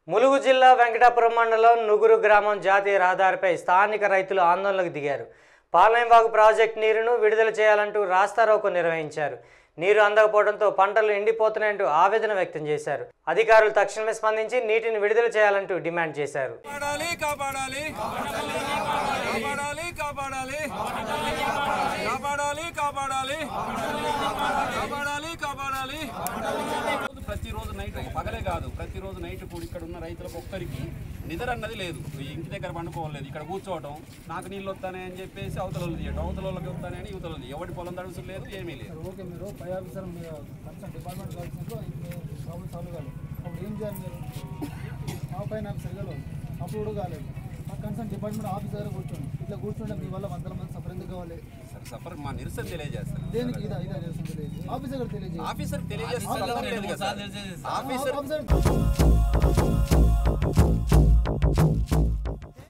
ములుగు జిల్లా వెంకటాపురం మండలం నుగురు గ్రామం జాతీయ రహదారిపై స్థానిక రైతులు ఆందోళనకు దిగారు పాలెంవాగు ప్రాజెక్టు నీరును విడుదల చేయాలంటూ రాస్తారోకో నిర్వహించారు నీరు అందకపోవడంతో పంటలు ఎండిపోతున్నాయంటూ ఆవేదన వ్యక్తం చేశారు అధికారులు తక్షణమే స్పందించి నీటిని విడుదల చేయాలంటూ డిమాండ్ చేశారు కాపాడాలి కాపాడాలి కాపాడాలి కాపాడాలి కాపాడాలి కాపాడాలి కాపాడాలి కాపాడాలి ప్రతిరోజు నైట్ పగలే కాదు ప్రతిరోజు నైట్ కూడా ఇక్కడ ఉన్న రైతులకు ఒక్కరికి నిద్ర అన్నది లేదు ఈ ఇంటి దగ్గర పండుకోలేదు ఇక్కడ కూర్చోవటం నాకు నీళ్ళు వస్తానే అని చెప్పేసి అవతల వాళ్ళు చేయడం అవతల వాళ్ళకి వస్తానని యువతల వాళ్ళు ఎవరి పొలం తడుసు లేదు ఏమీ లేదు ఓకే మీరు పై ఆఫీసర్ మీరు కన్సర్న్ డిపార్ట్మెంట్ కలిసినప్పుడు ప్రాబ్లం సాల్వ్ కాలేదు అప్పుడు ఏం చేయాలి మీరు మా పైన ఆఫీసర్ కలవాలి అప్పుడు కూడా కాలేదు మా కన్సర్న్ డిపార్ట్మెంట్ ఆఫీసర్ కూర్చోండి ఇట్లా కూర్చుంటే మీ వల్ల వందల మంది సఫర్ ఎందుకు కావాలి సరే సఫర్ మా నిరసన తెలియజేస్తాను దేనికి ఇదా ఇదా చేస్తుంది తెలియదు ఆఫీసర్ కూడా తెలియజేయాలి ఆఫీసర్ తెలియజేస్తాను లేదు కదా సార్. Officer officer